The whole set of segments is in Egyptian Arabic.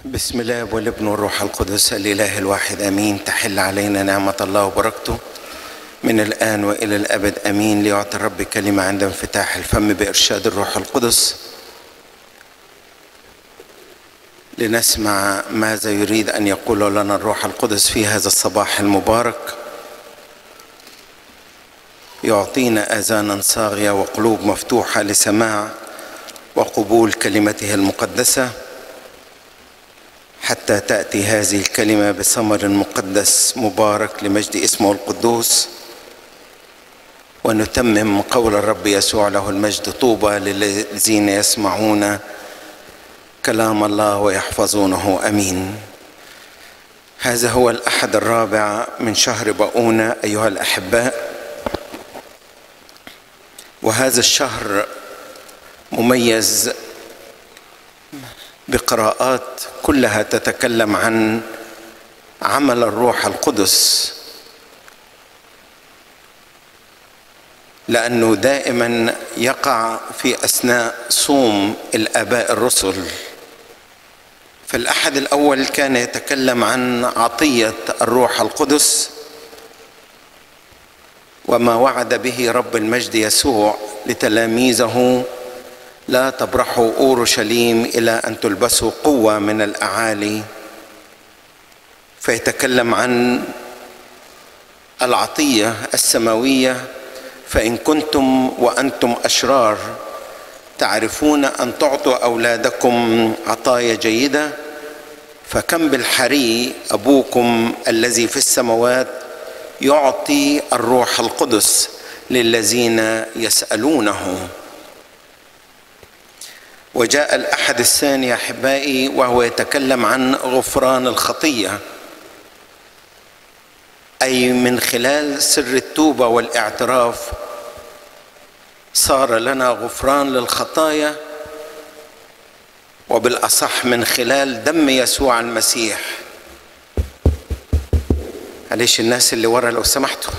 بسم الله والابن والروح القدس الاله الواحد امين تحل علينا نعمه الله وبركته من الان والى الابد امين ليعطي الرب كلمه عند انفتاح الفم بارشاد الروح القدس لنسمع ماذا يريد ان يقول لنا الروح القدس في هذا الصباح المبارك يعطينا اذانا صاغيه وقلوب مفتوحه لسماع وقبول كلمته المقدسه حتى تاتي هذه الكلمه بثمر مقدس مبارك لمجد اسمه القدوس ونتمم قول الرب يسوع له المجد طوبى للذين يسمعون كلام الله ويحفظونه امين هذا هو الاحد الرابع من شهر باونه ايها الاحباء وهذا الشهر مميز بقراءات كلها تتكلم عن عمل الروح القدس لانه دائما يقع في اثناء صوم الاباء الرسل فالاحد الاول كان يتكلم عن عطيه الروح القدس وما وعد به رب المجد يسوع لتلاميذه لا تبرحوا اورشليم الى ان تلبسوا قوه من الاعالي فيتكلم عن العطيه السماويه فان كنتم وانتم اشرار تعرفون ان تعطوا اولادكم عطايا جيده فكم بالحري ابوكم الذي في السماوات يعطي الروح القدس للذين يسالونه وجاء الاحد الثاني احبائي وهو يتكلم عن غفران الخطيه اي من خلال سر التوبه والاعتراف صار لنا غفران للخطايا وبالاصح من خلال دم يسوع المسيح معلش الناس اللي ورا لو سمحتوا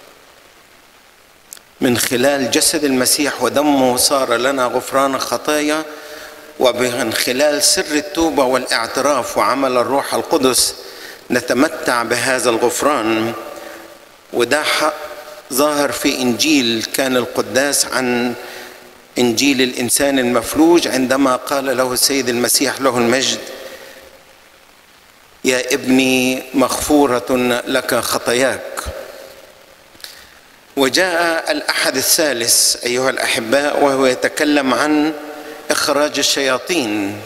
من خلال جسد المسيح ودمه صار لنا غفران الخطايا ومن خلال سر التوبه والاعتراف وعمل الروح القدس نتمتع بهذا الغفران وده ظاهر في انجيل كان القداس عن انجيل الانسان المفلوج عندما قال له السيد المسيح له المجد يا ابني مغفوره لك خطاياك وجاء الاحد الثالث ايها الاحباء وهو يتكلم عن اخراج الشياطين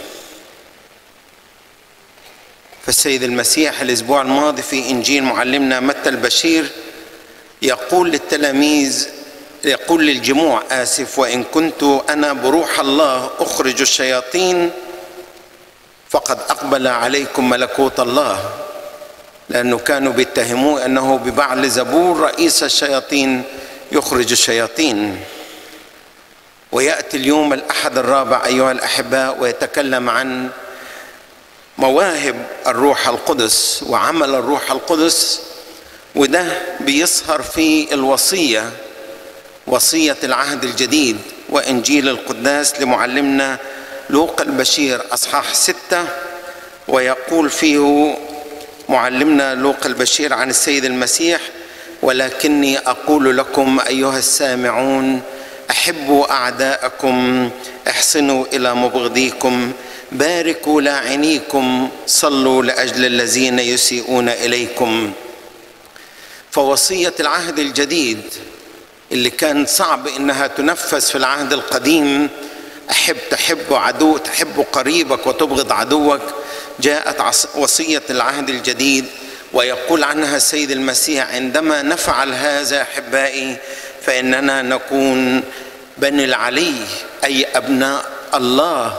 فالسيد المسيح الاسبوع الماضي في انجيل معلمنا متى البشير يقول للتلاميذ يقول للجموع اسف وان كنت انا بروح الله اخرج الشياطين فقد اقبل عليكم ملكوت الله لانه كانوا بيتهموه انه ببعل زبور رئيس الشياطين يخرج الشياطين وياتي اليوم الاحد الرابع ايها الاحباء ويتكلم عن مواهب الروح القدس وعمل الروح القدس وده بيظهر في الوصيه وصيه العهد الجديد وانجيل القداس لمعلمنا لوقا البشير اصحاح سته ويقول فيه معلمنا لوقا البشير عن السيد المسيح ولكني اقول لكم ايها السامعون احبوا اعداءكم احسنوا الى مبغضيكم باركوا لاعنيكم صلوا لاجل الذين يسيئون اليكم فوصيه العهد الجديد اللي كان صعب انها تنفذ في العهد القديم احب تحب عدو تحب قريبك وتبغض عدوك جاءت وصيه العهد الجديد ويقول عنها السيد المسيح عندما نفعل هذا احبائي فاننا نكون بني العلي اي ابناء الله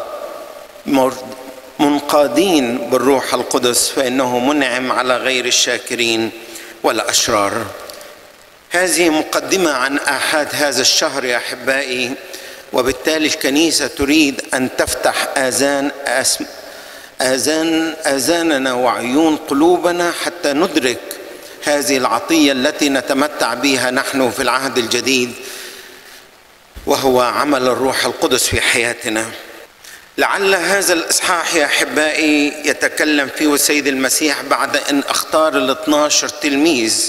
منقادين بالروح القدس فانه منعم على غير الشاكرين والاشرار هذه مقدمه عن احاد هذا الشهر يا احبائي وبالتالي الكنيسه تريد ان تفتح اذان أسم اذان اذاننا وعيون قلوبنا حتى ندرك هذه العطيه التي نتمتع بها نحن في العهد الجديد وهو عمل الروح القدس في حياتنا لعل هذا الإصحاح يا أحبائي يتكلم فيه السيد المسيح بعد أن اختار الاثناشر تلميذ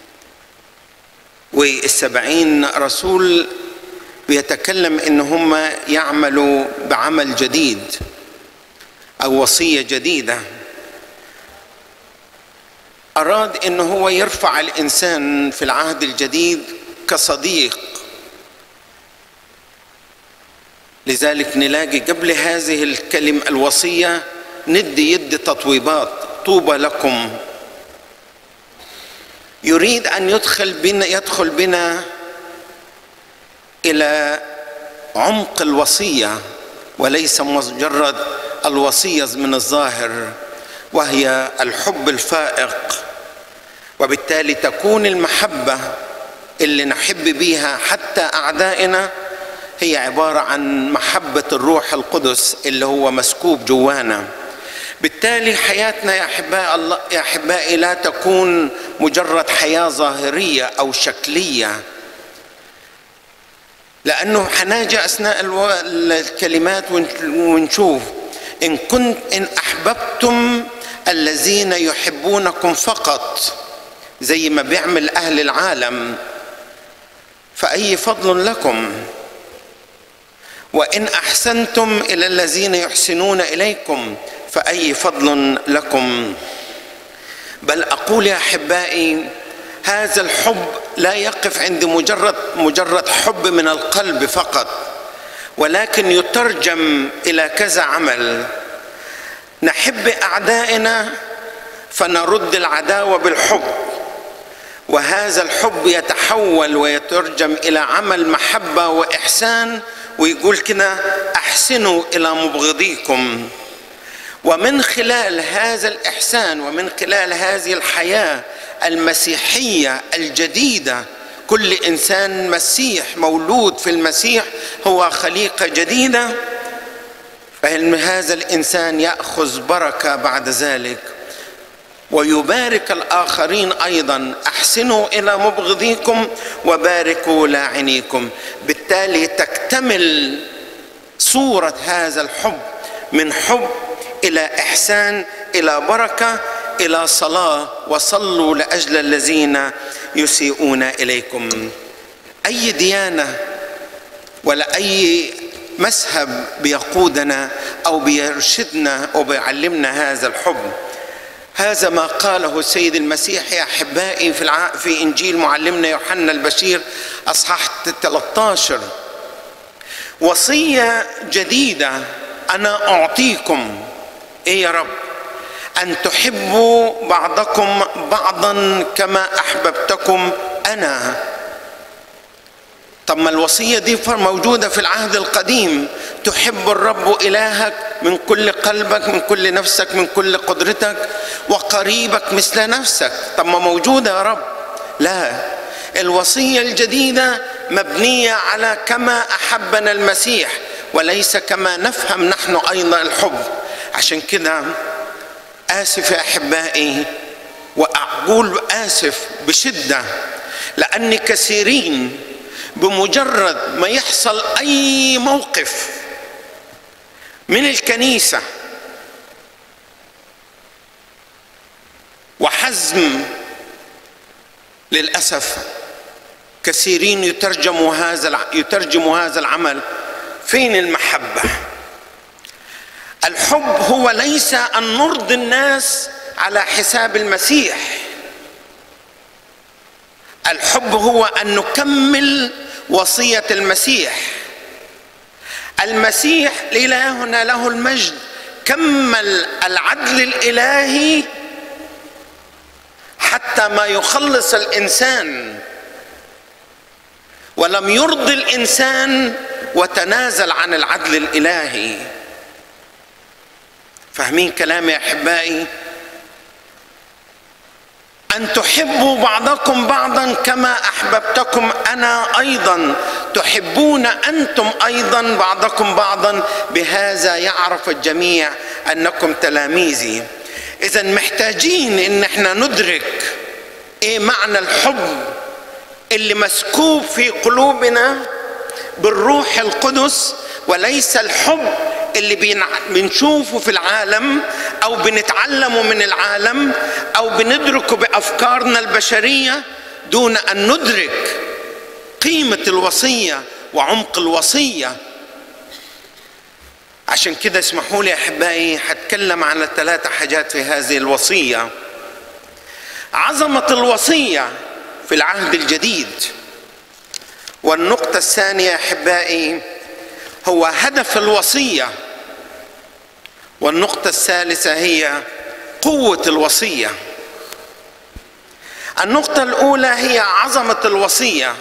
والسبعين رسول بيتكلم ان هم يعملوا بعمل جديد او وصيه جديده اراد ان هو يرفع الانسان في العهد الجديد كصديق لذلك نلاقي قبل هذه الكلمه الوصيه ندي يد تطويبات طوبى لكم يريد ان يدخل بنا يدخل بنا الى عمق الوصيه وليس مجرد الوصيه من الظاهر وهي الحب الفائق وبالتالي تكون المحبه اللي نحب بيها حتى اعدائنا هي عباره عن محبه الروح القدس اللي هو مسكوب جوانا بالتالي حياتنا يا احباء الله يا احبائي لا تكون مجرد حياه ظاهريه او شكليه لانه حناجي اثناء الو... الكلمات ونشوف ان كنت ان احببتم الذين يحبونكم فقط زي ما بيعمل اهل العالم فاي فضل لكم وان احسنتم الى الذين يحسنون اليكم فاي فضل لكم بل اقول يا احبائي هذا الحب لا يقف عند مجرد مجرد حب من القلب فقط ولكن يترجم الى كذا عمل نحب اعدائنا فنرد العداوه بالحب وهذا الحب يتحول ويترجم الى عمل محبه واحسان ويقول كده احسنوا الى مبغضيكم ومن خلال هذا الاحسان ومن خلال هذه الحياه المسيحيه الجديده كل انسان مسيح مولود في المسيح هو خليقه جديده فإن هذا الانسان ياخذ بركه بعد ذلك ويبارك الاخرين ايضا احسنوا الى مبغضيكم وباركوا لاعنيكم بالتالي تكتمل صوره هذا الحب من حب الى احسان الى بركه الى صلاه وصلوا لاجل الذين يسيئون اليكم اي ديانه ولا اي مذهب بيقودنا او بيرشدنا وبيعلمنا هذا الحب هذا ما قاله السيد المسيح يا احبائي في الع... في انجيل معلمنا يوحنا البشير اصحاح 13 وصيه جديده انا اعطيكم ايه يا رب ان تحبوا بعضكم بعضا كما احببتكم انا طب ما الوصيه دي موجوده في العهد القديم تحب الرب الهك من كل قلبك من كل نفسك من كل قدرتك وقريبك مثل نفسك طب ما موجوده يا رب لا الوصيه الجديده مبنيه على كما احبنا المسيح وليس كما نفهم نحن ايضا الحب عشان كده اسف يا احبائي واقول اسف بشده لان كثيرين بمجرد ما يحصل اي موقف من الكنيسه وحزم للاسف كثيرين يترجموا هذا يترجموا هذا العمل فين المحبه الحب هو ليس ان نرضي الناس على حساب المسيح الحب هو ان نكمل وصيه المسيح المسيح الهنا له المجد كمل العدل الالهي حتى ما يخلص الانسان ولم يرضي الانسان وتنازل عن العدل الالهي فاهمين كلامي يا احبائي ان تحبوا بعضكم بعضا كما احببتكم انا ايضا تحبون انتم ايضا بعضكم بعضا بهذا يعرف الجميع انكم تلاميذي اذا محتاجين ان احنا ندرك ايه معنى الحب اللي مسكوب في قلوبنا بالروح القدس وليس الحب اللي بنشوفه في العالم او بنتعلمه من العالم او بندركه بافكارنا البشريه دون ان ندرك قيمه الوصيه وعمق الوصيه عشان كده اسمحوا لي احبائي هتكلم عن ثلاثة حاجات في هذه الوصية عظمة الوصية في العهد الجديد والنقطة الثانية احبائي هو هدف الوصية والنقطة الثالثة هي قوة الوصية النقطة الأولى هي عظمة الوصية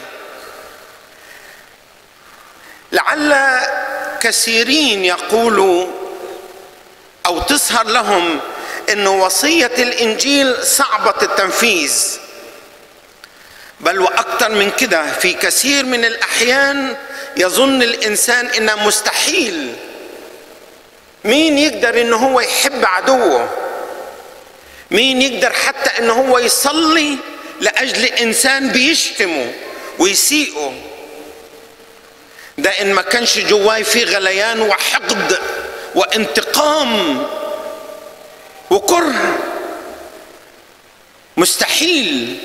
لعل كثيرين يقولوا او تظهر لهم ان وصيه الانجيل صعبه التنفيذ بل واكثر من كده في كثير من الاحيان يظن الانسان انها مستحيل مين يقدر ان هو يحب عدوه مين يقدر حتى ان هو يصلي لاجل انسان بيشتمه ويسيئه ده ان ما كانش جواي في غليان وحقد وانتقام وكره مستحيل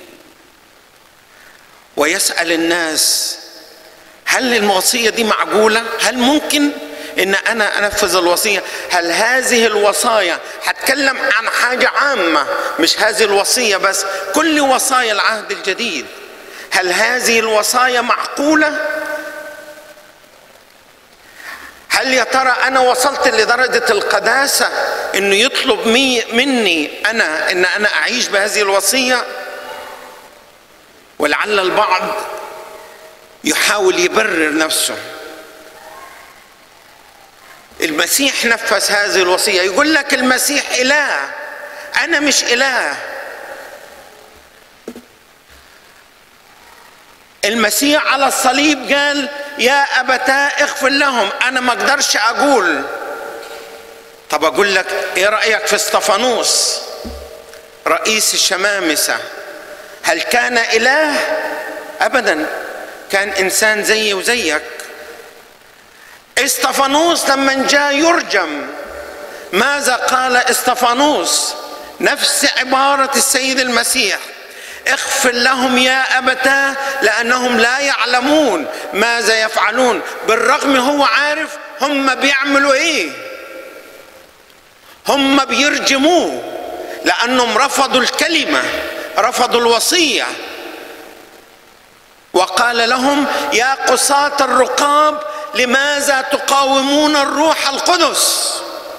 ويسال الناس هل الوصيه دي معقوله هل ممكن ان انا انفذ الوصيه هل هذه الوصايا هتكلم عن حاجه عامه مش هذه الوصيه بس كل وصايا العهد الجديد هل هذه الوصايا معقوله هل يا ترى انا وصلت لدرجه القداسه انه يطلب مي مني انا ان انا اعيش بهذه الوصيه ولعل البعض يحاول يبرر نفسه المسيح نفذ هذه الوصيه يقول لك المسيح اله انا مش اله المسيح على الصليب قال يا أبتاه اغفر لهم أنا ما أقدرش أقول طب أقول لك إيه رأيك في استفانوس رئيس الشمامسة هل كان إله أبدا كان إنسان زيي وزيك استفانوس لما جاء يرجم ماذا قال استفانوس نفس عبارة السيد المسيح اغفر لهم يا أبتاه لأنهم لا يعلمون ماذا يفعلون بالرغم هو عارف هم بيعملوا ايه هم بيرجموه لأنهم رفضوا الكلمة رفضوا الوصية وقال لهم يا قصاة الرقاب لماذا تقاومون الروح القدس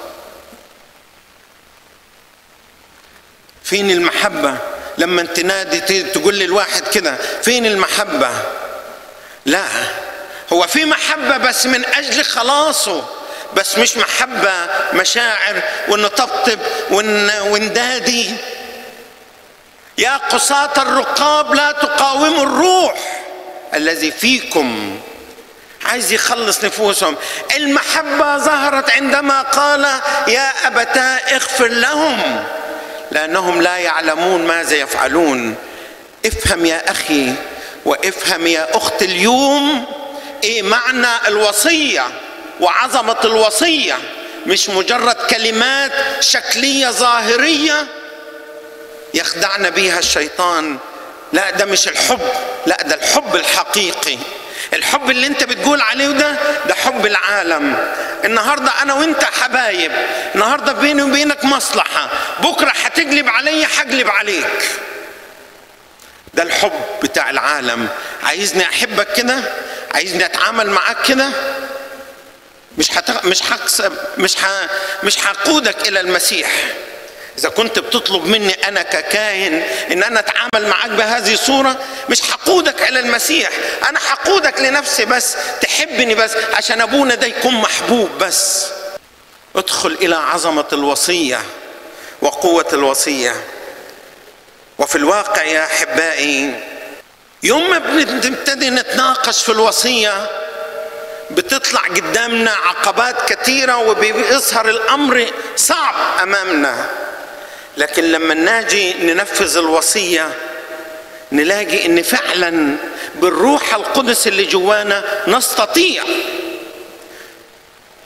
فين المحبه لما تنادي تقول للواحد كده فين المحبة لا هو في محبة بس من أجل خلاصه بس مش محبة مشاعر ونطبطب وندادي يا قصاة الرقاب لا تقاوموا الروح الذي فيكم عايز يخلص نفوسهم المحبة ظهرت عندما قال يا أبتاه اغفر لهم لانهم لا يعلمون ماذا يفعلون افهم يا اخي وافهم يا اخت اليوم ايه معنى الوصيه وعظمه الوصيه مش مجرد كلمات شكليه ظاهريه يخدعنا بها الشيطان لا ده مش الحب لا ده الحب الحقيقي الحب اللي انت بتقول عليه ده ده حب العالم النهارده انا وانت حبايب النهارده بيني وبينك مصلحه بكره هتقلب عليا هقلب عليك ده الحب بتاع العالم عايزني احبك كده عايزني اتعامل معاك كده مش هت... مش هكسب مش ح... مش هقودك الى المسيح إذا كنت بتطلب مني أنا ككاهن إن أنا أتعامل معاك بهذه الصورة مش هقودك إلى المسيح أنا هقودك لنفسي بس تحبني بس عشان أبونا ده يكون محبوب بس ادخل إلى عظمة الوصية وقوة الوصية وفي الواقع يا أحبائي يوم ما بنبتدي نتناقش في الوصية بتطلع قدامنا عقبات كثيرة وبيظهر الأمر صعب أمامنا لكن لما ناجي ننفذ الوصية نلاقي ان فعلا بالروح القدس اللي جوانا نستطيع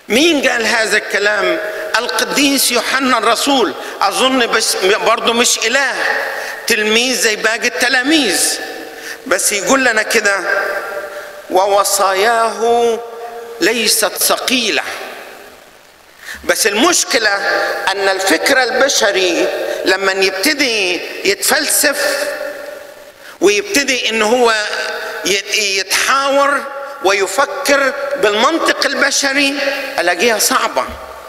مين قال هذا الكلام القديس يوحنا الرسول اظن بس برضه مش اله تلميذ زي باقي التلاميذ بس يقول لنا كده ووصاياه ليست ثقيله بس المشكله ان الفكر البشري لما يبتدي يتفلسف ويبتدي ان هو يتحاور ويفكر بالمنطق البشري الاقيها صعبه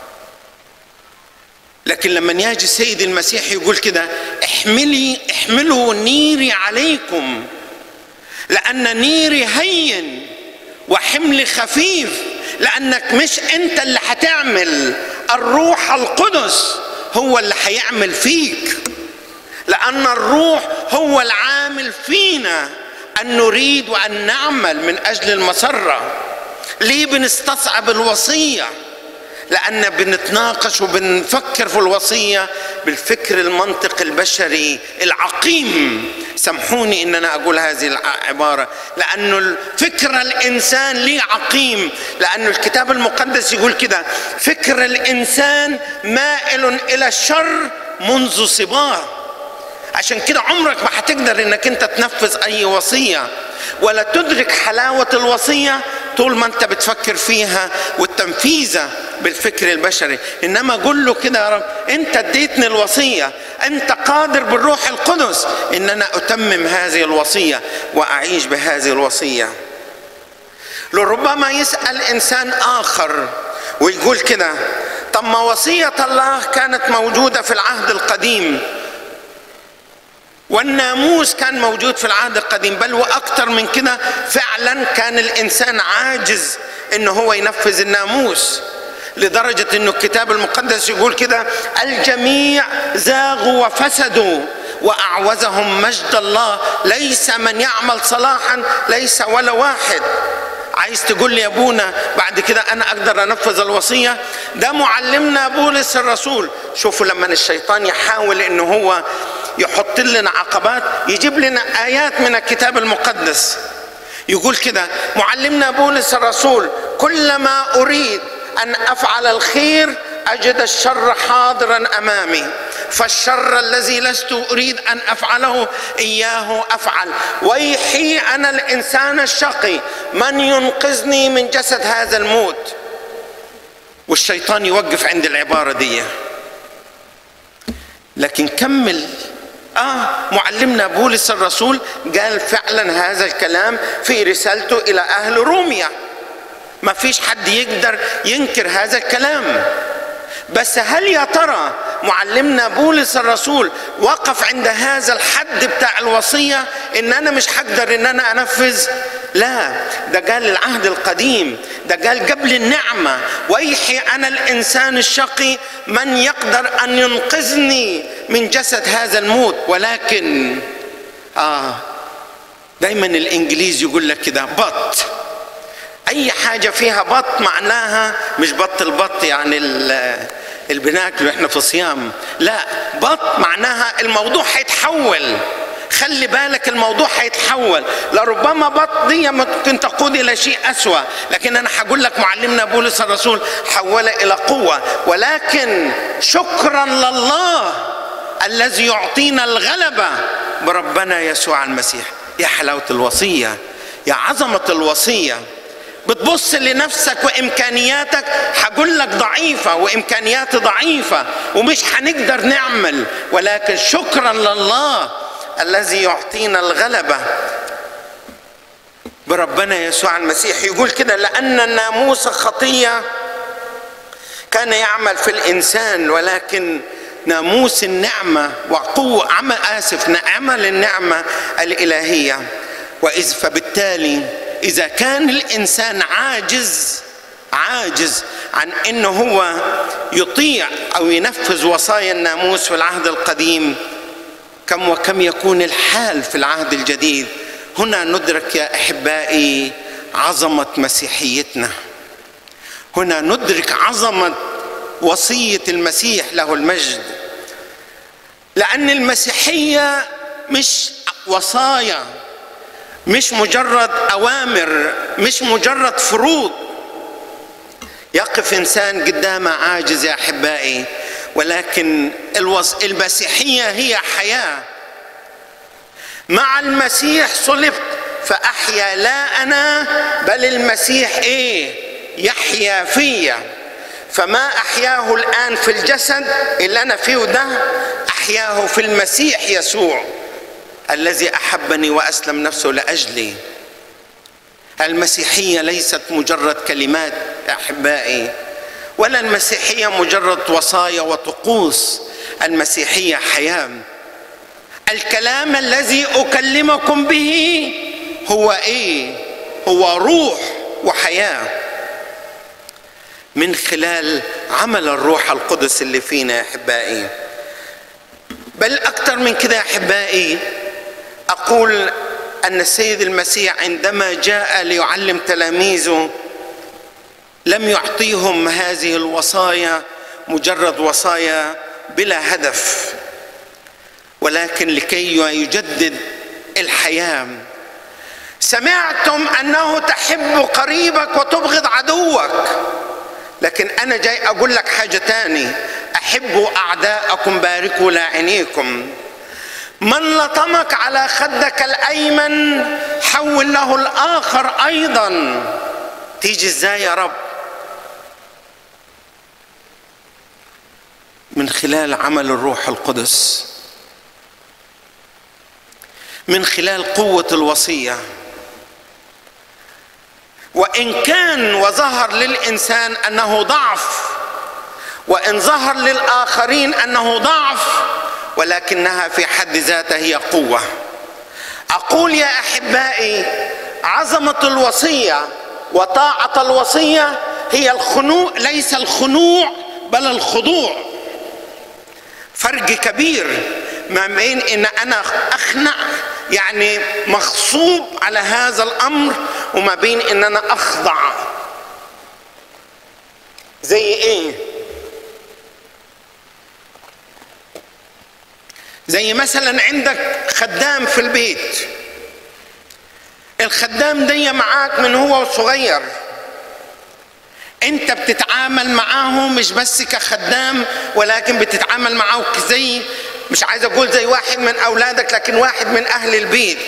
لكن لما يجي السيد المسيح يقول كده احملي احملوا نيري عليكم لان نيري هين وحملي خفيف لانك مش انت اللي هتعمل الروح القدس هو اللي هيعمل فيك لان الروح هو العامل فينا ان نريد وان نعمل من اجل المسره ليه بنستصعب الوصيه لأن بنتناقش وبنفكر في الوصية بالفكر المنطق البشري العقيم سامحوني ان انا اقول هذه العباره لانه الفكر الانسان ليه عقيم لانه الكتاب المقدس يقول كده فكر الانسان مائل الى الشر منذ صباه عشان كده عمرك ما هتقدر انك انت تنفذ اي وصيه ولا تدرك حلاوه الوصيه طول ما انت بتفكر فيها والتنفيذه بالفكر البشري انما قول له كده يا رب انت اديتني الوصيه انت قادر بالروح القدس ان انا اتمم هذه الوصيه واعيش بهذه الوصيه لربما يسال انسان اخر ويقول كده طب ما وصيه الله كانت موجوده في العهد القديم والناموس كان موجود في العهد القديم بل واكثر من كده فعلا كان الانسان عاجز ان هو ينفذ الناموس لدرجة انه الكتاب المقدس يقول كده الجميع زاغوا وفسدوا واعوزهم مجد الله ليس من يعمل صلاحا ليس ولا واحد عايز تقول لي يا ابونا بعد كده انا اقدر انفذ الوصيه ده معلمنا بولس الرسول شوفوا لما الشيطان يحاول انه هو يحط لنا عقبات يجيب لنا ايات من الكتاب المقدس يقول كده معلمنا بولس الرسول كلما اريد ان افعل الخير اجد الشر حاضرا امامي فالشر الذي لست اريد ان افعله اياه افعل ويحي انا الانسان الشقي من ينقذني من جسد هذا الموت والشيطان يوقف عند العباره دي لكن كمل آه معلمنا بولس الرسول قال فعلا هذا الكلام في رسالته إلى أهل روميا ما فيش حد يقدر ينكر هذا الكلام بس هل يا ترى معلمنا بولس الرسول وقف عند هذا الحد بتاع الوصية ان انا مش هقدر ان انا انفذ لا ده قال العهد القديم ده قال قبل النعمة ويحي انا الانسان الشقي من يقدر ان ينقذني من جسد هذا الموت ولكن اه دايما الانجليز يقول لك كده بط اي حاجه فيها بط معناها مش بط البط يعني البناكل واحنا في صيام لا بط معناها الموضوع هيتحول خلي بالك الموضوع هيتحول لربما بط دي ممكن تقود الى شيء اسوا لكن انا هقول لك معلمنا بولس الرسول حول الى قوه ولكن شكرا لله الذي يعطينا الغلبه بربنا يسوع المسيح يا حلاوه الوصيه يا عظمه الوصيه بتبص لنفسك وامكانياتك هقول لك ضعيفه وامكانياتي ضعيفه ومش هنقدر نعمل ولكن شكرا لله الذي يعطينا الغلبه بربنا يسوع المسيح يقول كده لان الناموس خطيه كان يعمل في الانسان ولكن ناموس النعمه وقوه عمل اسف عمل النعمه الالهيه واذ فبالتالي اذا كان الانسان عاجز عاجز عن انه هو يطيع او ينفذ وصايا الناموس في العهد القديم كم وكم يكون الحال في العهد الجديد هنا ندرك يا احبائي عظمه مسيحيتنا هنا ندرك عظمه وصيه المسيح له المجد لان المسيحيه مش وصايا مش مجرد اوامر مش مجرد فروض يقف انسان قدامه عاجز يا احبائي ولكن المسيحيه هي حياه مع المسيح صلبت فاحيا لا انا بل المسيح ايه يحيا فيا فما احياه الان في الجسد اللي انا فيه ده احياه في المسيح يسوع الذي احبني واسلم نفسه لاجلي المسيحيه ليست مجرد كلمات احبائي ولا المسيحيه مجرد وصايا وطقوس المسيحيه حياه الكلام الذي اكلمكم به هو ايه هو روح وحياه من خلال عمل الروح القدس اللي فينا يا احبائي بل اكثر من كده يا احبائي اقول ان السيد المسيح عندما جاء ليعلم تلاميذه لم يعطيهم هذه الوصايا مجرد وصايا بلا هدف ولكن لكي يجدد الحياه سمعتم انه تحب قريبك وتبغض عدوك لكن انا جاي اقول لك حاجه تاني احبوا اعداءكم باركوا لاعنيكم من لطمك على خدك الايمن حول له الاخر ايضا تيجي ازاي يا رب من خلال عمل الروح القدس من خلال قوه الوصيه وان كان وظهر للانسان انه ضعف وان ظهر للاخرين انه ضعف ولكنها في حد ذاتها هي قوه اقول يا احبائي عظمه الوصيه وطاعه الوصيه هي الخنوع ليس الخنوع بل الخضوع فرق كبير ما بين ان انا اخنع يعني مغصوب على هذا الامر وما بين ان انا اخضع زي ايه زي مثلا عندك خدام في البيت الخدام دي معاك من هو صغير انت بتتعامل معاه مش بس كخدام ولكن بتتعامل معاه زي مش عايز اقول زي واحد من اولادك لكن واحد من اهل البيت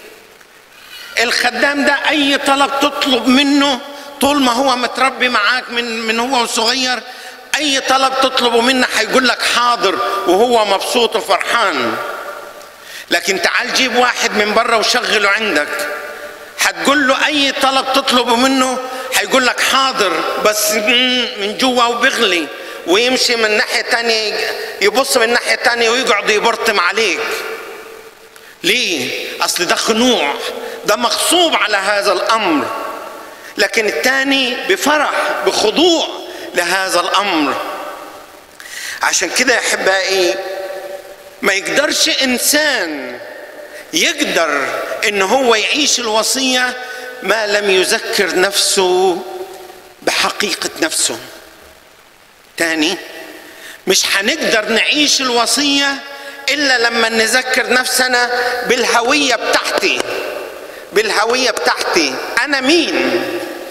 الخدام ده اي طلب تطلب منه طول ما هو متربي معاك من من هو صغير اي طلب تطلبه منه هيقول لك حاضر وهو مبسوط وفرحان لكن تعال جيب واحد من بره وشغله عندك هتقول له اي طلب تطلبه منه هيقول لك حاضر بس من جوا وبغلي ويمشي من ناحية تانية يبص من ناحية تانية ويقعد يبرطم عليك ليه؟ أصل ده خنوع ده مغصوب على هذا الأمر لكن التاني بفرح بخضوع لهذا الأمر عشان كده يا أحبائي ما يقدرش إنسان يقدر إن هو يعيش الوصية ما لم يذكر نفسه بحقيقة نفسه تاني مش هنقدر نعيش الوصية إلا لما نذكر نفسنا بالهوية بتاعتي بالهوية بتاعتي أنا مين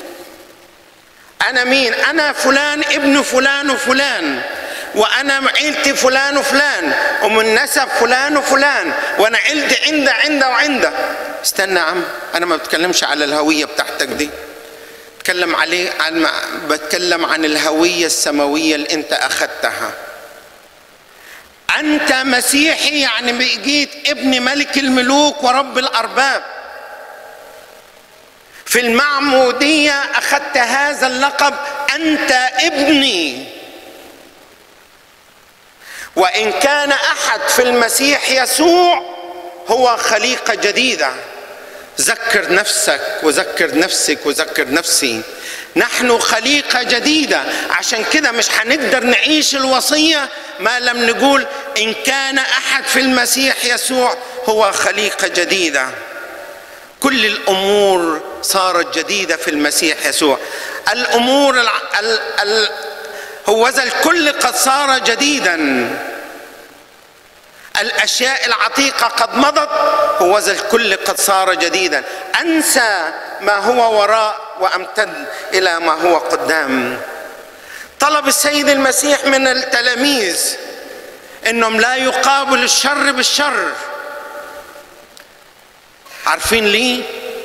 أنا مين أنا فلان ابن فلان وفلان وأنا عيلتي فلان وفلان ومن نسب فلان وفلان وأنا عيلتي عنده عنده وعنده استنى يا عم أنا ما بتكلمش على الهوية بتاعتك دي بتكلم عليه عن بتكلم عن الهوية السماوية اللي أنت أخذتها أنت مسيحي يعني بقيت ابن ملك الملوك ورب الأرباب في المعمودية أخذت هذا اللقب أنت ابني وإن كان أحد في المسيح يسوع هو خليقة جديدة ذكر نفسك وذكر نفسك وذكر نفسي نحن خليقة جديدة عشان كده مش هنقدر نعيش الوصية ما لم نقول إن كان أحد في المسيح يسوع هو خليقة جديدة كل الأمور صارت جديدة في المسيح يسوع الأمور ال ال ال هو ذا الكل قد صار جديدا الاشياء العتيقه قد مضت هو ذا الكل قد صار جديدا انسى ما هو وراء وامتد الى ما هو قدام طلب السيد المسيح من التلاميذ انهم لا يقابل الشر بالشر عارفين ليه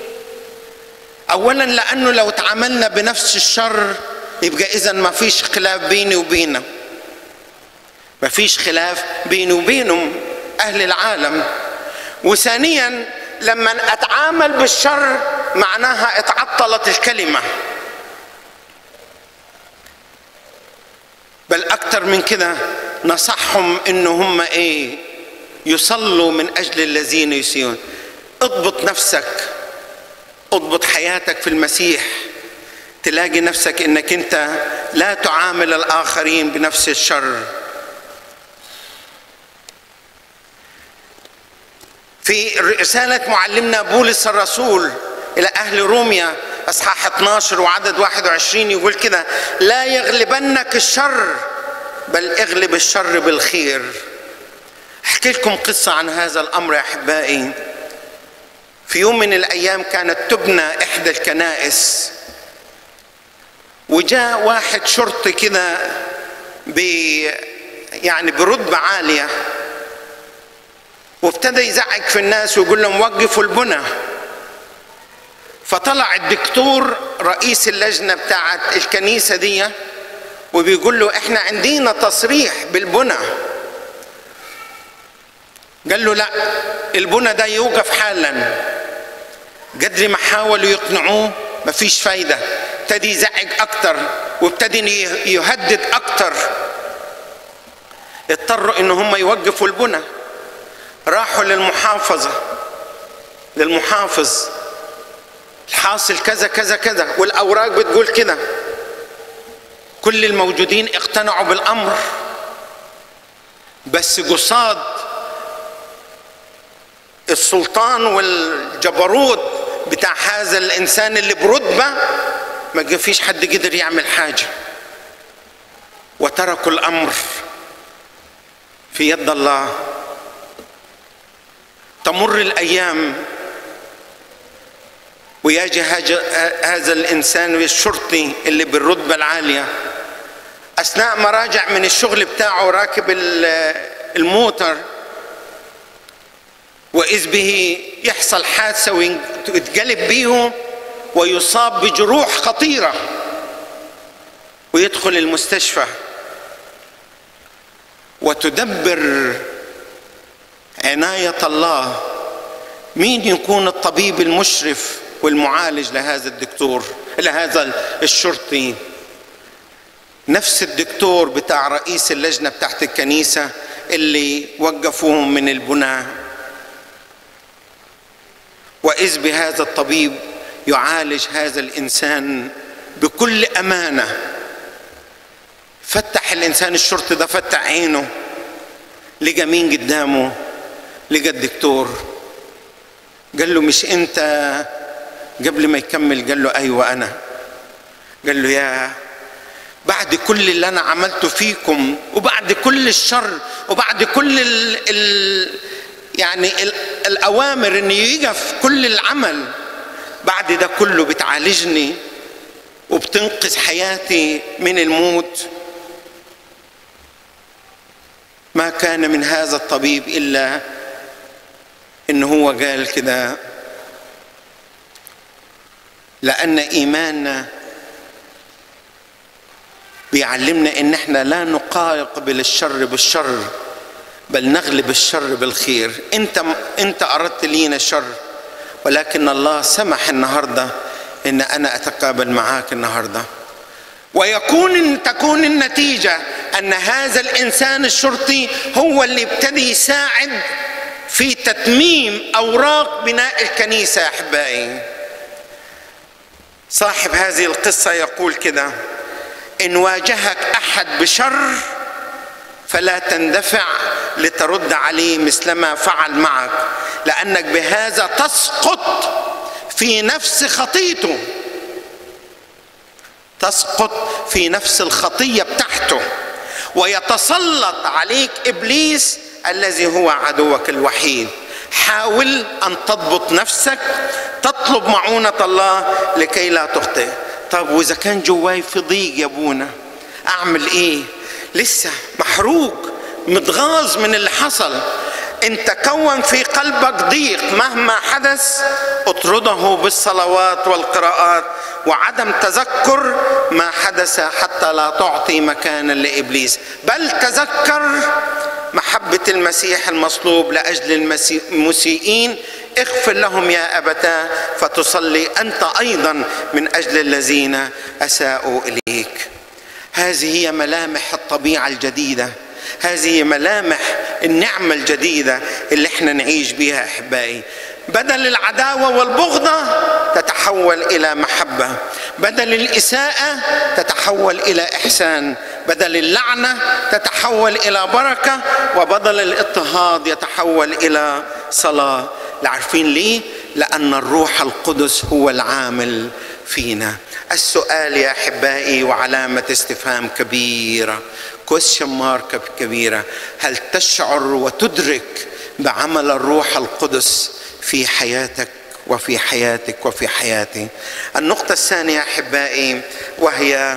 اولا لانه لو تعاملنا بنفس الشر يبقى اذا ما فيش خلاف بيني وبينه ما فيش خلاف بيني وبينهم اهل العالم وثانيا لما اتعامل بالشر معناها اتعطلت الكلمه بل اكتر من كده نصحهم ان هم ايه يصلوا من اجل الذين يسيئون اضبط نفسك اضبط حياتك في المسيح تلاقي نفسك انك انت لا تعامل الاخرين بنفس الشر في رسالة معلمنا بولس الرسول إلى أهل روميا أصحاح 12 وعدد 21 يقول كده لا يغلبنك الشر بل اغلب الشر بالخير أحكي لكم قصة عن هذا الأمر يا أحبائي في يوم من الأيام كانت تبنى إحدى الكنائس وجاء واحد شرطي كده ب يعني برتبة عالية وابتدى يزعج في الناس ويقول لهم وقفوا البنى فطلع الدكتور رئيس اللجنة بتاعت الكنيسة دي وبيقول له احنا عندنا تصريح بالبنى قال له لا البنى ده يوقف حالا قدر ما حاولوا يقنعوه مفيش فايدة ابتدي يزعج أكتر وابتدي يهدد أكتر اضطروا إن هم يوقفوا البنى راحوا للمحافظة للمحافظ الحاصل كذا كذا كذا والأوراق بتقول كده كل الموجودين اقتنعوا بالأمر بس قصاد السلطان والجبروت بتاع هذا الإنسان اللي برتبة ما فيش حد قدر يعمل حاجة وتركوا الأمر في يد الله تمر الايام ويجي هذا الانسان الشرطي اللي بالرتبه العاليه اثناء ما راجع من الشغل بتاعه راكب الموتر واذ به يحصل حادثه ويتقلب بيه ويصاب بجروح خطيره ويدخل المستشفى وتدبر عناية الله مين يكون الطبيب المشرف والمعالج لهذا الدكتور لهذا الشرطي نفس الدكتور بتاع رئيس اللجنة بتاعت الكنيسة اللي وقفوهم من البناء وإذ بهذا الطبيب يعالج هذا الإنسان بكل أمانة فتح الإنسان الشرطي ده فتح عينه لقى مين قدامه لقى الدكتور قال له مش انت قبل ما يكمل قال له ايوه انا قال له يا بعد كل اللي انا عملته فيكم وبعد كل الشر وبعد كل ال ال يعني ال الاوامر ان يقف كل العمل بعد ده كله بتعالجني وبتنقذ حياتي من الموت ما كان من هذا الطبيب الا ان هو قال كده لان ايماننا بيعلمنا ان احنا لا نقابل الشر بالشر بل نغلب الشر بالخير انت انت اردت لينا الشر ولكن الله سمح النهارده ان انا اتقابل معاك النهارده ويكون تكون النتيجه ان هذا الانسان الشرطي هو اللي ابتدي يساعد في تتميم اوراق بناء الكنيسه يا احبائي صاحب هذه القصه يقول كده ان واجهك احد بشر فلا تندفع لترد عليه مثلما فعل معك لانك بهذا تسقط في نفس خطيته تسقط في نفس الخطيه بتاعته ويتسلط عليك ابليس الذي هو عدوك الوحيد حاول ان تضبط نفسك تطلب معونه الله لكي لا تخطئ طب واذا كان جواي في ضيق يا ابونا اعمل ايه لسه محروق متغاظ من اللي حصل ان تكون في قلبك ضيق مهما حدث اطرده بالصلوات والقراءات وعدم تذكر ما حدث حتى لا تعطي مكانا لابليس بل تذكر محبه المسيح المصلوب لاجل المسيئين اغفر لهم يا ابتاه فتصلي انت ايضا من اجل الذين اساءوا اليك هذه هي ملامح الطبيعه الجديده هذه ملامح النعمه الجديده اللي احنا نعيش بها احبائي بدل العداوه والبغضه تتحول الى محبه بدل الاساءه تتحول الى احسان بدل اللعنه تتحول الى بركه وبدل الاضطهاد يتحول الى صلاه عارفين ليه لان الروح القدس هو العامل فينا السؤال يا احبائي وعلامه استفهام كبيره كويشن مارك كبيره هل تشعر وتدرك بعمل الروح القدس في حياتك وفي حياتك وفي حياتي النقطه الثانيه احبائي وهي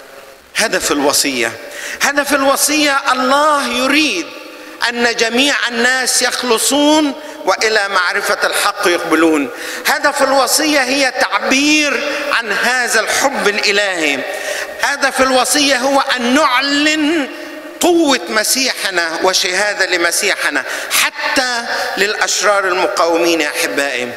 هدف الوصيه هدف الوصيه الله يريد ان جميع الناس يخلصون والى معرفه الحق يقبلون هدف الوصيه هي تعبير عن هذا الحب الالهي هدف الوصيه هو ان نعلن قوة مسيحنا وشهادة لمسيحنا حتى للأشرار المقاومين يا أحبائي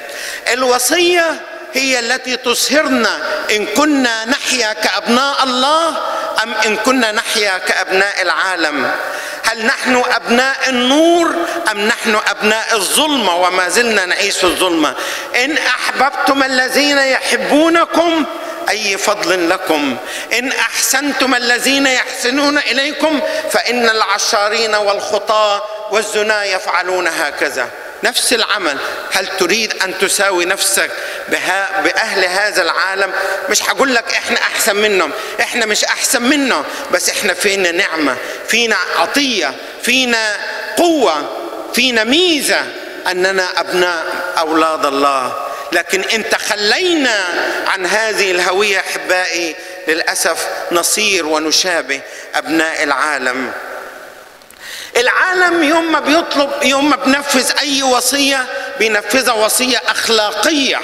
الوصية هي التي تصهرنا إن كنا نحيا كأبناء الله أم إن كنا نحيا كأبناء العالم هل نحن أبناء النور أم نحن أبناء الظلمة وما زلنا نعيش في الظلمة إن أحببتم الذين يحبونكم أي فضل لكم إن أحسنتم الذين يحسنون إليكم فإن العشارين والخطاة والزنا يفعلون هكذا نفس العمل هل تريد ان تساوي نفسك بها باهل هذا العالم مش هقول لك احنا احسن منهم احنا مش احسن منهم بس احنا فينا نعمه فينا عطيه فينا قوه فينا ميزه اننا ابناء اولاد الله لكن ان تخلينا عن هذه الهويه احبائي للاسف نصير ونشابه ابناء العالم العالم يوم ما بيطلب يوم ما بنفذ اي وصيه بينفذها وصيه اخلاقيه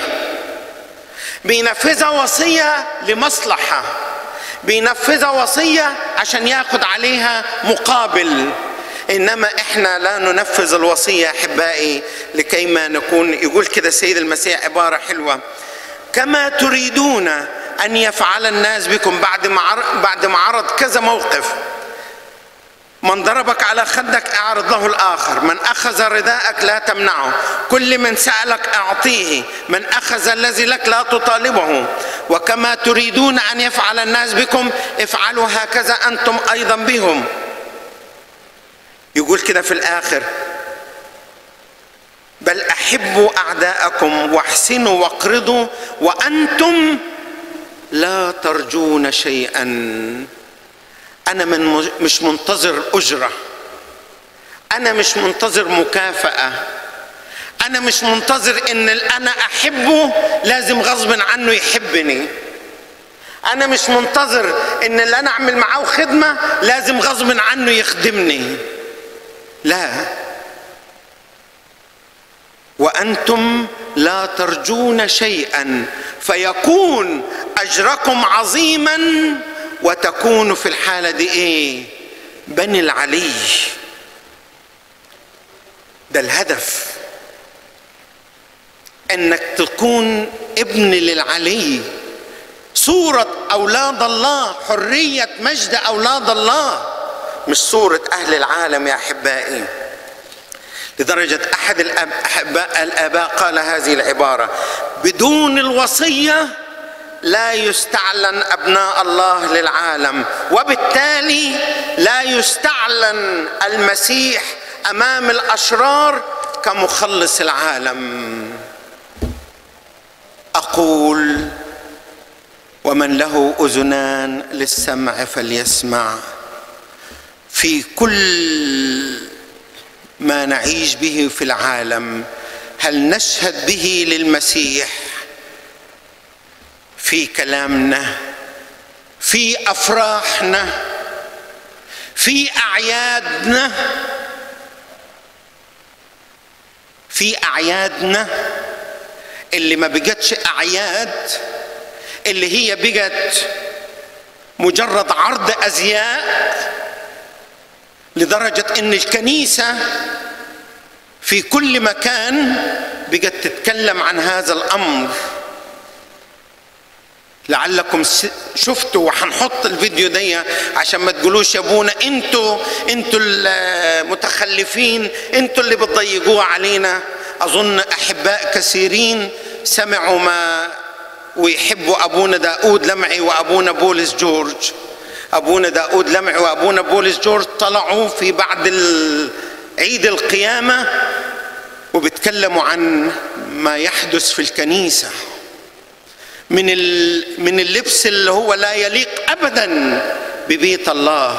بينفذها وصيه لمصلحه بينفذها وصيه عشان ياخد عليها مقابل انما احنا لا ننفذ الوصيه احبائي لكي ما نكون يقول كده السيد المسيح عباره حلوه كما تريدون ان يفعل الناس بكم بعد ما بعد ما عرض كذا موقف من ضربك على خدك اعرض له الاخر من اخذ رداءك لا تمنعه كل من سالك اعطيه من اخذ الذي لك لا تطالبه وكما تريدون ان يفعل الناس بكم افعلوا هكذا انتم ايضا بهم يقول كده في الاخر بل احبوا اعداءكم واحسنوا واقرضوا وانتم لا ترجون شيئا انا من مش منتظر اجره انا مش منتظر مكافاه انا مش منتظر ان انا احبه لازم غصب عنه يحبني انا مش منتظر ان اللي انا اعمل معاه خدمه لازم غصب عنه يخدمني لا وانتم لا ترجون شيئا فيكون اجركم عظيما وتكون في الحالة دي ايه بني العلي ده الهدف انك تكون ابن للعلي صورة اولاد الله حرية مجد اولاد الله مش صورة اهل العالم يا احبائي لدرجة احد الاباء الاباء قال هذه العبارة بدون الوصيه لا يستعلن ابناء الله للعالم وبالتالي لا يستعلن المسيح امام الاشرار كمخلص العالم اقول ومن له اذنان للسمع فليسمع في كل ما نعيش به في العالم هل نشهد به للمسيح في كلامنا في افراحنا في اعيادنا في اعيادنا اللي ما بقتش اعياد اللي هي بقت مجرد عرض ازياء لدرجه ان الكنيسه في كل مكان بقت تتكلم عن هذا الامر لعلكم شفتوا وحنحط الفيديو دي عشان ما تقولوش يا ابونا انتوا انتوا المتخلفين انتوا اللي بتضيقوها علينا اظن احباء كثيرين سمعوا ما ويحبوا ابونا داود لمعي وابونا بولس جورج ابونا داود لمعي وابونا بولس جورج طلعوا في بعد عيد القيامه وبيتكلموا عن ما يحدث في الكنيسه من من اللبس اللي هو لا يليق ابدا ببيت الله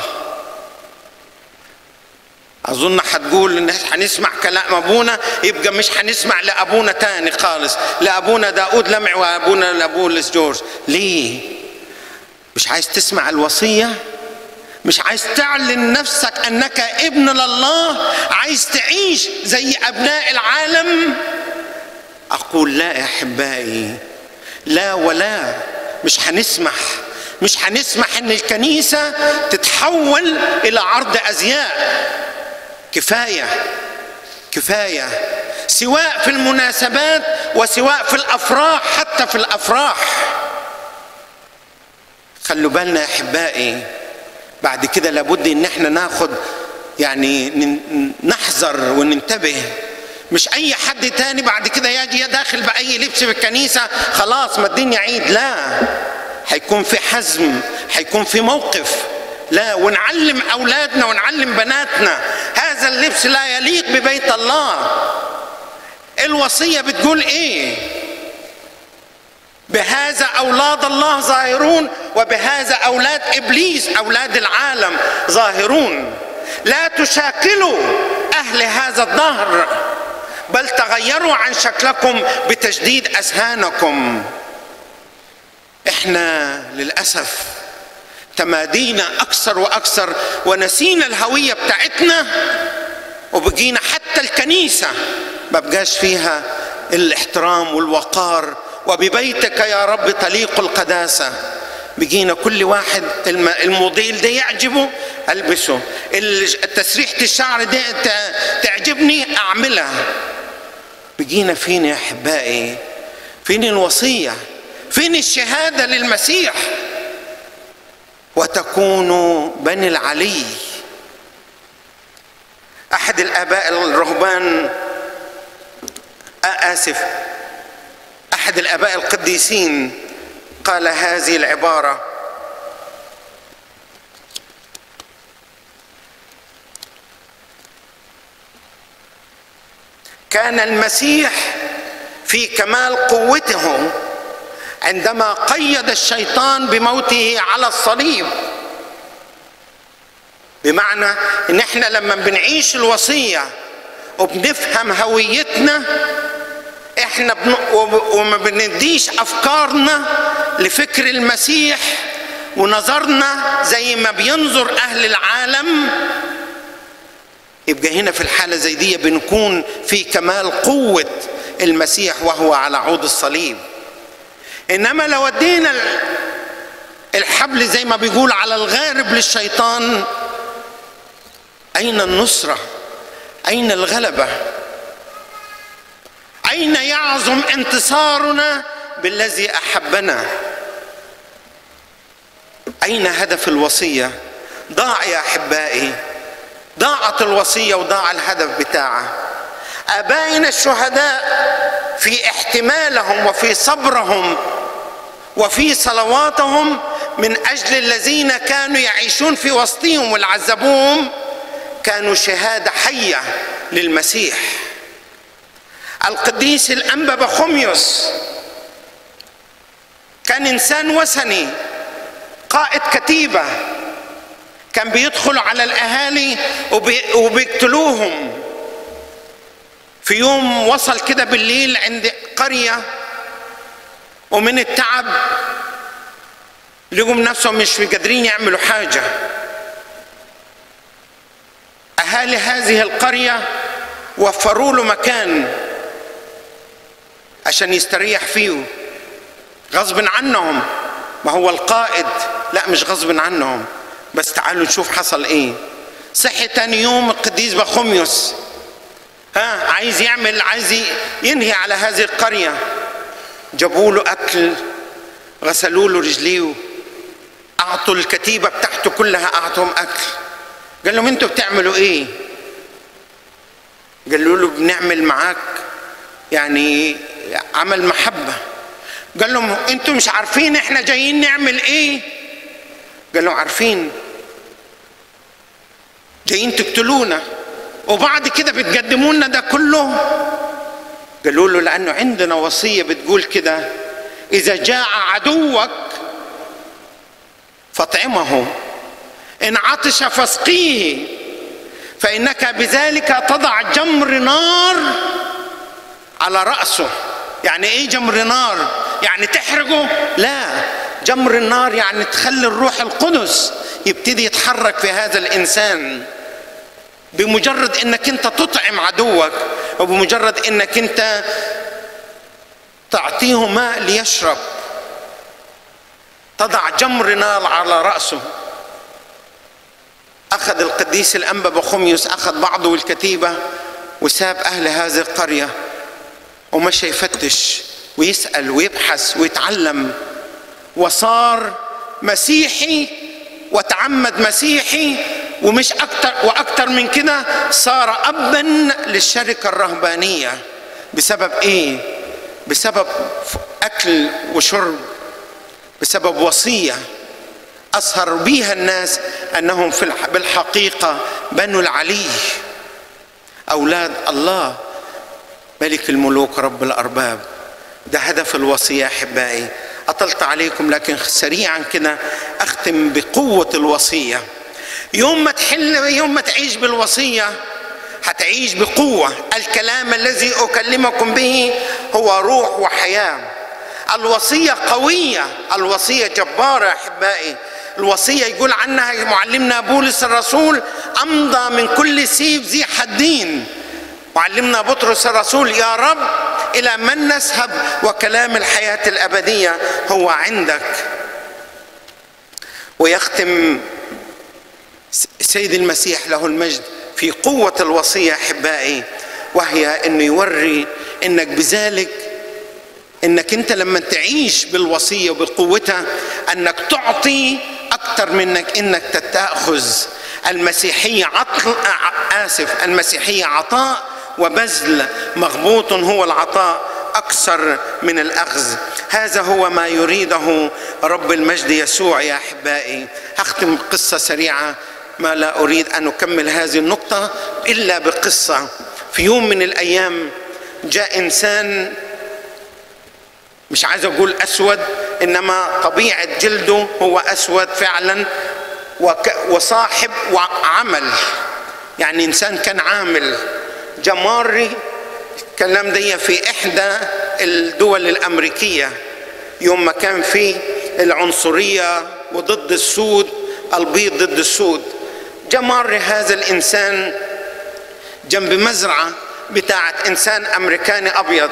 اظن هتقول ان هنسمع كلام ابونا يبقى مش هنسمع لابونا تاني خالص لابونا داود لمع وابونا لابولس جورج ليه مش عايز تسمع الوصيه مش عايز تعلن نفسك انك ابن لله عايز تعيش زي ابناء العالم اقول لا يا احبائي لا ولا مش هنسمح مش هنسمح ان الكنيسه تتحول الى عرض ازياء كفايه كفايه سواء في المناسبات وسواء في الافراح حتى في الافراح خلوا بالنا يا احبائي بعد كده لابد ان احنا ناخد يعني نحذر وننتبه مش اي حد تاني بعد كده يجي داخل باي لبس في الكنيسه خلاص ما الدنيا عيد لا هيكون في حزم هيكون في موقف لا ونعلم اولادنا ونعلم بناتنا هذا اللبس لا يليق ببيت الله الوصيه بتقول ايه بهذا اولاد الله ظاهرون وبهذا اولاد ابليس اولاد العالم ظاهرون لا تشاكلوا اهل هذا الظهر بل تغيروا عن شكلكم بتجديد اذهانكم احنا للاسف تمادينا اكثر واكثر ونسينا الهويه بتاعتنا وبقينا حتى الكنيسه ما بقاش فيها الاحترام والوقار وببيتك يا رب تليق القداسه بقينا كل واحد الموديل ده يعجبه البسه تسريحه الشعر دي تعجبني اعملها بقينا فين يا احبائي فين الوصيه فين الشهاده للمسيح وتكونوا بني العلي احد الاباء الرهبان اسف احد الاباء القديسين قال هذه العباره كان المسيح في كمال قوته عندما قيد الشيطان بموته على الصليب بمعنى ان احنا لما بنعيش الوصيه وبنفهم هويتنا احنا بن... وما بنديش افكارنا لفكر المسيح ونظرنا زي ما بينظر اهل العالم يبقى هنا في الحالة زي دي بنكون في كمال قوة المسيح وهو على عود الصليب إنما لو ودينا الحبل زي ما بيقول على الغارب للشيطان أين النصرة أين الغلبة أين يعظم انتصارنا بالذي أحبنا أين هدف الوصية ضاع يا أحبائي ضاعت الوصيه وضاع الهدف بتاعه ابائنا الشهداء في احتمالهم وفي صبرهم وفي صلواتهم من اجل الذين كانوا يعيشون في وسطهم والعذبوهم كانوا شهاده حيه للمسيح القديس الانبا بخوميوس كان انسان وثني قائد كتيبه كان بيدخل على الاهالي وبيقتلوهم في يوم وصل كده بالليل عند قريه ومن التعب لقوا نفسهم مش قادرين يعملوا حاجه اهالي هذه القريه وفروا له مكان عشان يستريح فيه غصب عنهم ما هو القائد لا مش غصب عنهم بس تعالوا نشوف حصل ايه صحي تاني يوم القديس بخوميوس ها عايز يعمل عايز ينهي على هذه القرية جابوا له أكل غسلوا له رجليه أعطوا الكتيبة بتاعته كلها أعطوهم أكل قال لهم أنتوا بتعملوا إيه؟ قالوا له بنعمل معاك يعني عمل محبة قال لهم أنتوا مش عارفين إحنا جايين نعمل إيه؟ قالوا عارفين جايين تقتلونا وبعد كده بتقدموا لنا ده كله قالوا له لانه عندنا وصيه بتقول كده اذا جاء عدوك فاطعمه ان عطش فاسقيه فانك بذلك تضع جمر نار على راسه يعني ايه جمر نار يعني تحرقه لا جمر النار يعني تخلي الروح القدس يبتدي يتحرك في هذا الانسان بمجرد انك انت تطعم عدوك وبمجرد انك انت تعطيه ماء ليشرب تضع جمر نار على راسه اخذ القديس الانبا بخوميوس اخذ بعضه والكتيبه وساب اهل هذه القريه ومشى يفتش ويسال ويبحث ويتعلم وصار مسيحي وتعمد مسيحي ومش أكتر وأكتر من كده صار أبا للشركة الرهبانية بسبب إيه؟ بسبب أكل وشرب بسبب وصية أظهر بيها الناس أنهم في بالحقيقة بنو العلي أولاد الله ملك الملوك رب الأرباب ده هدف الوصية أحبائي أطلت عليكم لكن سريعا كده أختم بقوة الوصية يوم ما تحل يوم ما تعيش بالوصية هتعيش بقوة الكلام الذي أكلمكم به هو روح وحياة الوصية قوية الوصية جبارة أحبائي الوصية يقول عنها معلمنا بولس الرسول أمضى من كل سيف ذي حدين معلمنا بطرس الرسول يا رب إلى من نذهب وكلام الحياة الأبدية هو عندك ويختم سيد المسيح له المجد في قوة الوصية أحبائي وهي أنه يوري أنك بذلك أنك أنت لما تعيش بالوصية وبقوتها أنك تعطي أكثر منك أنك تتأخذ المسيحية عطل آسف المسيحية عطاء وبذل مغبوط هو العطاء أكثر من الأخذ هذا هو ما يريده رب المجد يسوع يا أحبائي هختم قصة سريعة ما لا أريد أن أكمل هذه النقطة إلا بقصة في يوم من الأيام جاء إنسان مش عايز أقول أسود إنما طبيعة جلده هو أسود فعلا وصاحب وعمل يعني إنسان كان عامل جماري الكلام ده في إحدى الدول الأمريكية يوم ما كان في العنصرية وضد السود البيض ضد السود جمار هذا الإنسان جنب مزرعة بتاعت إنسان أمريكاني أبيض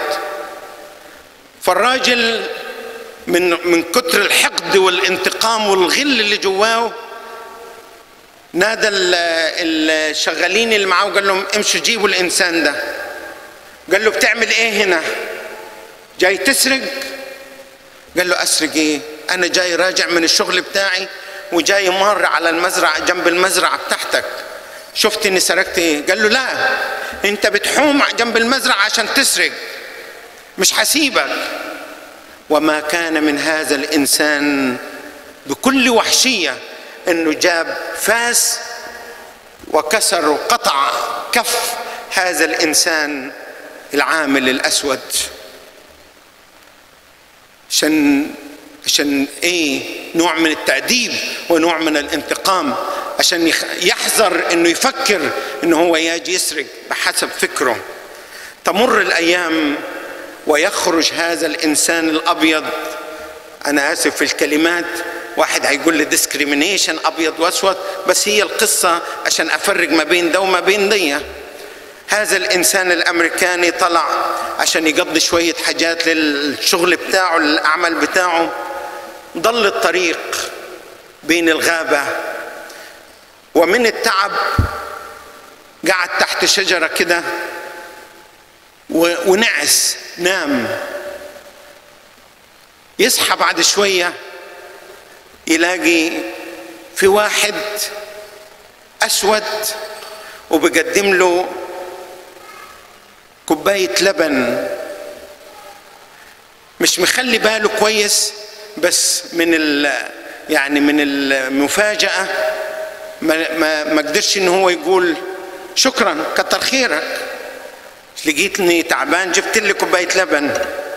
فالراجل من من كتر الحقد والانتقام والغل اللي جواه نادى الشغالين اللي معاه وقال لهم امشوا جيبوا الانسان ده قال له بتعمل ايه هنا جاي تسرق قال له اسرق ايه انا جاي راجع من الشغل بتاعي وجاي مر على المزرعه جنب المزرعه بتاعتك شفت اني سرقت ايه قال له لا انت بتحوم جنب المزرعه عشان تسرق مش حسيبك وما كان من هذا الانسان بكل وحشيه انه جاب فاس وكسر وقطع كف هذا الانسان العامل الاسود عشان عشان ايه نوع من التأديب ونوع من الانتقام عشان يحذر انه يفكر انه هو يجي يسرق بحسب فكره تمر الايام ويخرج هذا الانسان الابيض انا اسف في الكلمات واحد هيقول لي ديسكريمينيشن ابيض واسود بس هي القصه عشان افرق ما بين ده وما بين دي هذا الانسان الامريكاني طلع عشان يقضي شويه حاجات للشغل بتاعه للعمل بتاعه ضل الطريق بين الغابه ومن التعب قعد تحت شجره كده ونعس نام يصحى بعد شويه يلاقي في واحد اسود وبقدم له كوبايه لبن مش مخلي باله كويس بس من ال يعني من المفاجاه ما ما ما قدرش ان هو يقول شكرا كتر خيرك لقيتني تعبان جبت لي كوبايه لبن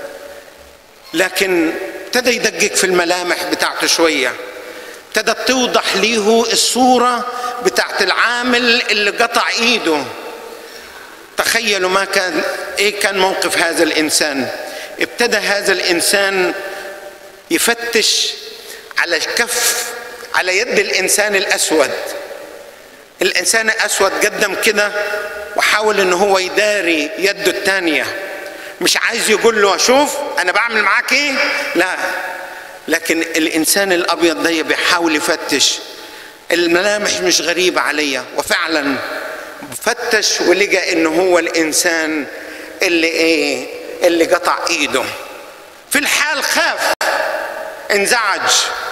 لكن ابتدى يدقق في الملامح بتاعته شويه ابتدت توضح ليه الصوره بتاعت العامل اللي قطع ايده تخيلوا ما كان ايه كان موقف هذا الانسان ابتدى هذا الانسان يفتش على الكف على يد الانسان الاسود الانسان الاسود قدم كده وحاول ان هو يداري يده الثانيه مش عايز يقول له شوف انا بعمل معاك ايه لا لكن الانسان الابيض ده بيحاول يفتش الملامح مش غريبه عليا وفعلا فتش ولقى ان هو الانسان اللي ايه اللي قطع ايده في الحال خاف انزعج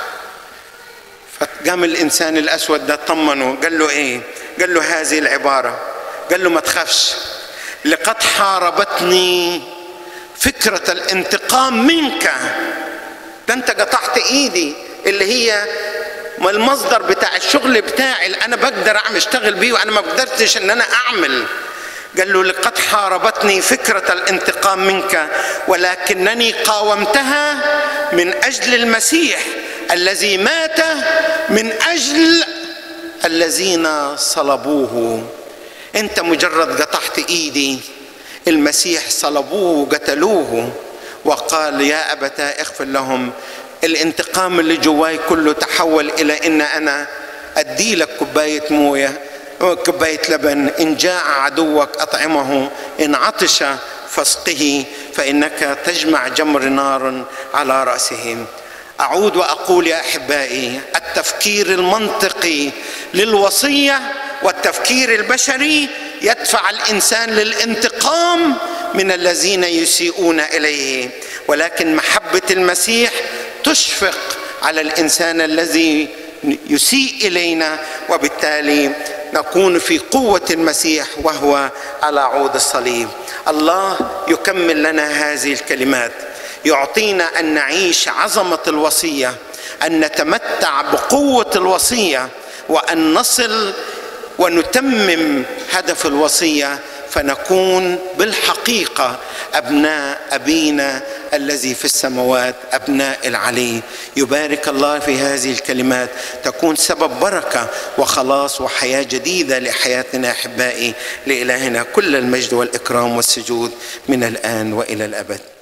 فقام الانسان الاسود ده طمنه قال له ايه قال له هذه العباره قال له ما تخافش لقد حاربتني فكره الانتقام منك ده انت قطعت ايدي اللي هي المصدر بتاع الشغل بتاعي اللي انا بقدر اعمل اشتغل بيه وانا ما قدرتش ان انا اعمل قال له لقد حاربتني فكره الانتقام منك ولكنني قاومتها من اجل المسيح الذي مات من اجل الذين صلبوه انت مجرد قطعت ايدي المسيح صلبوه وقتلوه وقال يا ابتا اغفر لهم الانتقام اللي جواي كله تحول الى ان انا ادي لك كوبايه مويه كوبايه لبن ان جاع عدوك اطعمه ان عطش فاسقه فانك تجمع جمر نار على راسه اعود واقول يا احبائي التفكير المنطقي للوصيه والتفكير البشري يدفع الانسان للانتقام من الذين يسيئون اليه ولكن محبه المسيح تشفق على الانسان الذي يسيء الينا وبالتالي نكون في قوه المسيح وهو على عود الصليب الله يكمل لنا هذه الكلمات يعطينا ان نعيش عظمه الوصيه ان نتمتع بقوه الوصيه وان نصل ونتمم هدف الوصيه فنكون بالحقيقه ابناء ابينا الذي في السماوات ابناء العلي يبارك الله في هذه الكلمات تكون سبب بركه وخلاص وحياه جديده لحياتنا احبائي لالهنا كل المجد والاكرام والسجود من الان والى الابد